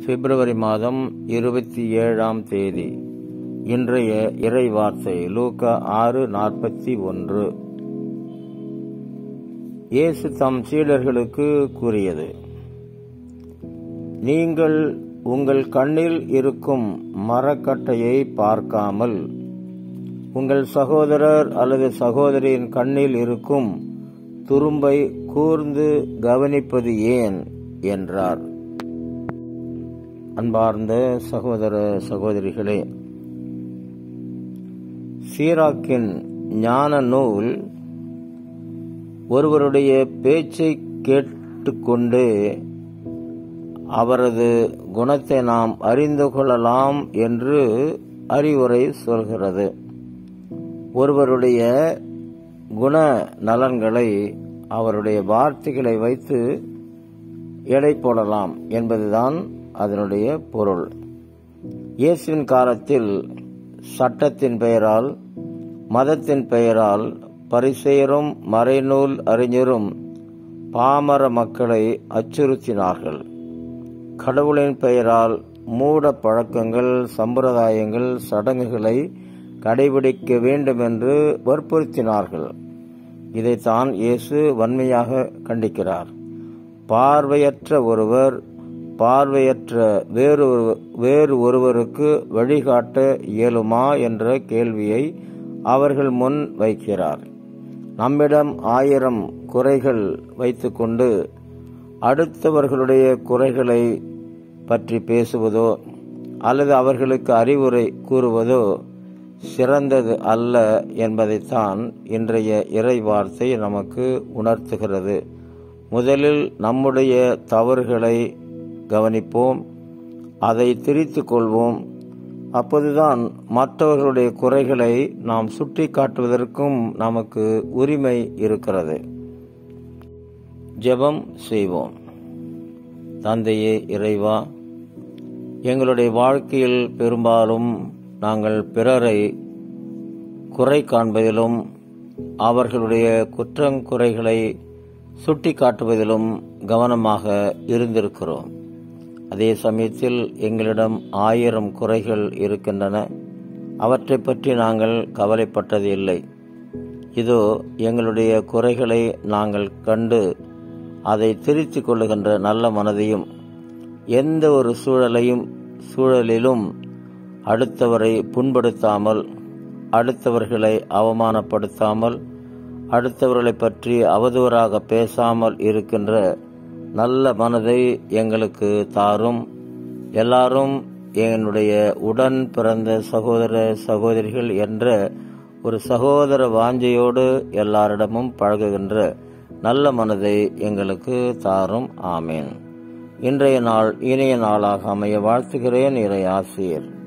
பிப்ரவரி மாதம் இருபத்தி ஏழாம் தேதி இன்றைய இறை வார்த்தை லூக்கா ஆறு நாற்பத்தி ஒன்று இயேசு தம் சீடர்களுக்கு கூறியது நீங்கள் உங்கள் கண்ணில் இருக்கும் மரக்கட்டையை பார்க்காமல் உங்கள் சகோதரர் அல்லது சகோதரியின் கண்ணில் இருக்கும் துரும்பை கூர்ந்து கவனிப்பது ஏன் என்றார் அன்பார்ந்த சகோதர சகோதரிகளே சீராக்கின் ஞான நூல் ஒருவருடைய பேச்சை கேட்டுக்கொண்டு அவரது குணத்தை நாம் அறிந்து கொள்ளலாம் என்று அறிவுரை சொல்கிறது ஒருவருடைய குண நலன்களை அவருடைய வார்த்தைகளை வைத்து எடை போடலாம் என்பதுதான் அதனுடைய பொருள் இயேசுவின் காலத்தில் சட்டத்தின் பெயரால் மதத்தின் பெயரால் பரிசெயரும் மறைநூல் அறிஞரும் பாமர மக்களை அச்சுறுத்தினார்கள் கடவுளின் பெயரால் மூட பழக்கங்கள் சம்பிரதாயங்கள் சடங்குகளை கடைபிடிக்க வேண்டும் என்று வற்புறுத்தினார்கள் இதைத்தான் இயேசு வன்மையாக கண்டிக்கிறார் பார்வையற்ற ஒருவர் பார்வையற்ற வேறு வேறு ஒருவருக்கு வழிகாட்ட இயலுமா என்ற கேள்வியை அவர்கள் முன் வைக்கிறார் நம்மிடம் ஆயிரம் குறைகள் வைத்துக்கொண்டு அடுத்தவர்களுடைய குறைகளை பற்றி பேசுவதோ அல்லது அவர்களுக்கு அறிவுரை கூறுவதோ சிறந்தது அல்ல என்பதைத்தான் இன்றைய இறை வார்த்தை நமக்கு உணர்த்துகிறது முதலில் நம்முடைய தவறுகளை கவனிப்போம் அதை திரித்து கொள்வோம் அப்போதுதான் மற்றவர்களுடைய குறைகளை நாம் சுட்டி காட்டுவதற்கும் நமக்கு உரிமை இருக்கிறது ஜெபம் செய்வோம் தந்தையே இறைவா எங்களுடைய வாழ்க்கையில் பெரும்பாலும் நாங்கள் பிறரை குறை காண்பதிலும் அவர்களுடைய குற்றங்குறைகளை சுட்டி காட்டுவதிலும் கவனமாக இருந்திருக்கிறோம் அதே சமயத்தில் எங்களிடம் ஆயிரம் குறைகள் இருக்கின்றன அவற்றை பற்றி நாங்கள் கவலைப்பட்டது இல்லை இதோ எங்களுடைய குறைகளை நாங்கள் கண்டு அதை திருத்தி கொள்ளுகின்ற நல்ல மனதையும் எந்த ஒரு சூழலையும் சூழலிலும் அடுத்தவரை புண்படுத்தாமல் அடுத்தவர்களை அவமானப்படுத்தாமல் அடுத்தவர்களை பற்றி அவதூறாக பேசாமல் இருக்கின்ற நல்ல மனதை எங்களுக்கு தாரும் எல்லாரும் என்னுடைய உடன் பிறந்த சகோதர சகோதரிகள் என்ற ஒரு சகோதர வாஞ்சையோடு எல்லாரிடமும் பழகுகின்ற நல்ல மனதை எங்களுக்கு தாரும் ஆமேன் இன்றைய நாள் இனிய நாளாக அமைய வாழ்த்துகிறேன் இறை ஆசிரியர்